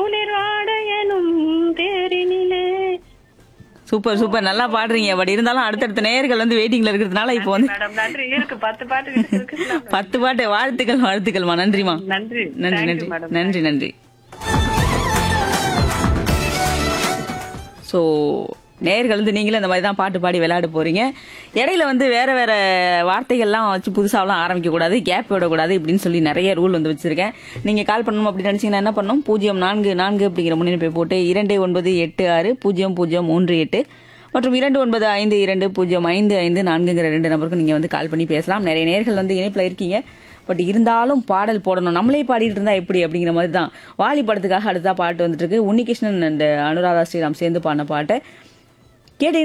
குளிர் வாடையனும் தேரினிலே super super நல்லா பாடுறீங்க பட் இருந்தாலும் அடுத்தடுத்த நேயர்கள் வந்து வெயிட்டிங்ல இருக்கிறதுனால இப்போ வந்து மேடம் நன்றி இருக்கு பத்து பாட்டு இருக்கு பத்து பாட்டு வாழ்த்துக்கள் வாழ்த்துக்கள்மா நன்றிமா நன்றி நன்றி Thank you, நன்றி madam. நன்றி நன்றி ஸோ நேயர்கள் வந்து நீங்களும் இந்த மாதிரி தான் பாட்டு பாடி விளையாட போறீங்க இடையில வந்து வேற வேற வார்த்தைகள்லாம் வச்சு புதுசாலாம் ஆரம்பிக்க கூடாது கேப் விடக்கூடாது இப்படின்னு சொல்லி நிறைய ரூல் வந்து வச்சிருக்கேன் நீங்க கால் பண்ணணும் அப்படின்னு நினைச்சீங்கன்னா என்ன பண்ணணும் பூஜ்ஜியம் நான்கு நான்கு அப்படிங்கிற முன்னிணைப்பை போட்டு இரண்டு ஒன்பது எட்டு ஆறு பூஜ்ஜியம் பூஜ்ஜியம் மூன்று எட்டு மற்றும் இரண்டு ஒன்பது ஐந்து இரண்டு பூஜ்ஜியம் ஐந்து ஐந்து நான்குங்கிற ரெண்டு நம்பருக்கு நீங்க வந்து கால் பண்ணி பேசலாம் நிறைய நேர்கள் வந்து இணைப்பில் இருக்கீங்க பட் இருந்தாலும் பாடல் போடணும் நம்மளே பாடிட்டு இருந்தா எப்படி அப்படிங்கிற மாதிரி தான் வாலி படத்துக்காக அடுத்தா பாட்டு வந்துட்டு இருக்கு உன்னிகிருஷ்ணன் அண்ட் அனுராதா ஸ்ரீராம் சேர்ந்து பாடின பாட்டு